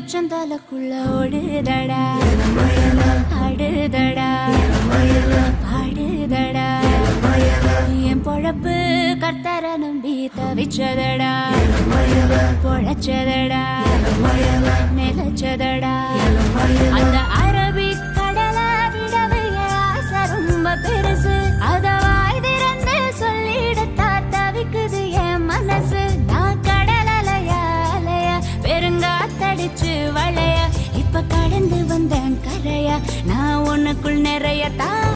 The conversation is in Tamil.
உச்சந்தலக்குள்ள ஓடுதடா ஆடுதடா பாடுதடா என் பொழப்பு கர்த்தர நம்பி தவிச்சதடா பொழைச்சதடா நிலச்சதடா அந்த அரபிக் கடலை விடவே என் ஆசை ரொம்ப பெருசு அத வாய் திறந்து சொல்லிடத்தா தவிக்குது என் மனசு நான் கடலலைய அலைய பெருங்காத்தடிச்சு வளைய இப்ப கடந்து வந்தேன் கரைய நான் உனக்குள் நிறைய தா